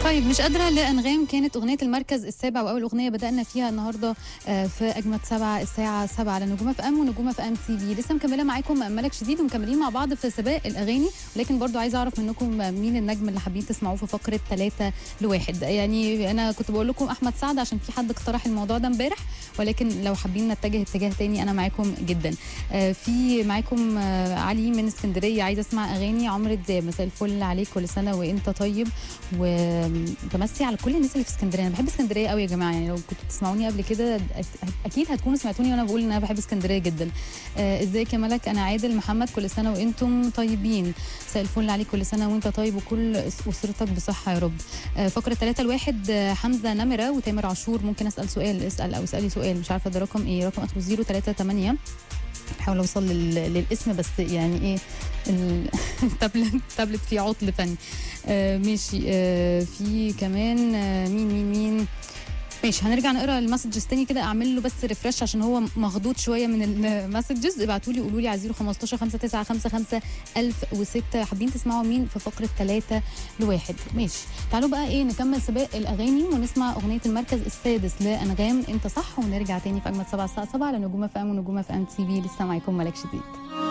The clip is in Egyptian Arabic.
طيب مش قادرة لأنغام كانت أغنية المركز السابع وأول أغنية بدأنا فيها النهاردة آه، في أجمد سبعة الساعة سبعة على نجومة في أم ونجومة في أم تي في لسه مكملة معاكم ملك شديد ومكملين مع بعض في سباق الأغاني ولكن برضو عايزة أعرف منكم مين النجم اللي حابين تسمعوه في فقرة ثلاثة لواحد يعني أنا كنت بقول لكم أحمد سعد عشان في حد اقترح الموضوع ده امبارح ولكن لو حابين نتجه اتجاه تاني أنا معاكم جدا آه، في معاكم آه، علي من اسكندرية عايزة أسمع أغاني عمرو دياب مساء الفل عليك كل سنة وأنت طيب وتمسي على كل الناس اللي في اسكندريه انا بحب اسكندريه قوي يا جماعه يعني لو كنتوا بتسمعوني قبل كده أك- اكيد هتكونوا سمعتوني وانا بقول ان انا بحب اسكندريه جدا آه، ازيك يا ملك انا عادل محمد كل سنه وانتم طيبين مساء الفل عليك كل سنه وانت طيب وكل أس- اسرتك بصحه يا رب آه، فقره ثلاثة الواحد آه، حمزه نمره وتامر عاشور ممكن اسال سؤال اسال او اسالي سؤال مش عارفه ده رقم ايه رقم اخره 038 بحاول اوصل لل- للاسم بس يعني ايه ال- التابلت التابلت فيه عطل فني آه ماشي آه في كمان آه مين مين مين ماشي هنرجع نقرا المسجز تاني كده اعمل له بس ريفرش عشان هو مخضوض شويه من المسجز ابعتوا لي قولوا لي على 015 5955 1006 حابين تسمعوا مين في فقره 3 لواحد ماشي تعالوا بقى ايه نكمل سباق الاغاني ونسمع اغنيه المركز السادس لانغام انت صح ونرجع تاني في اجمل 7 الساعه 7 على نجومه في ام ونجومه في ام تي في لسه معاكم ملك شديد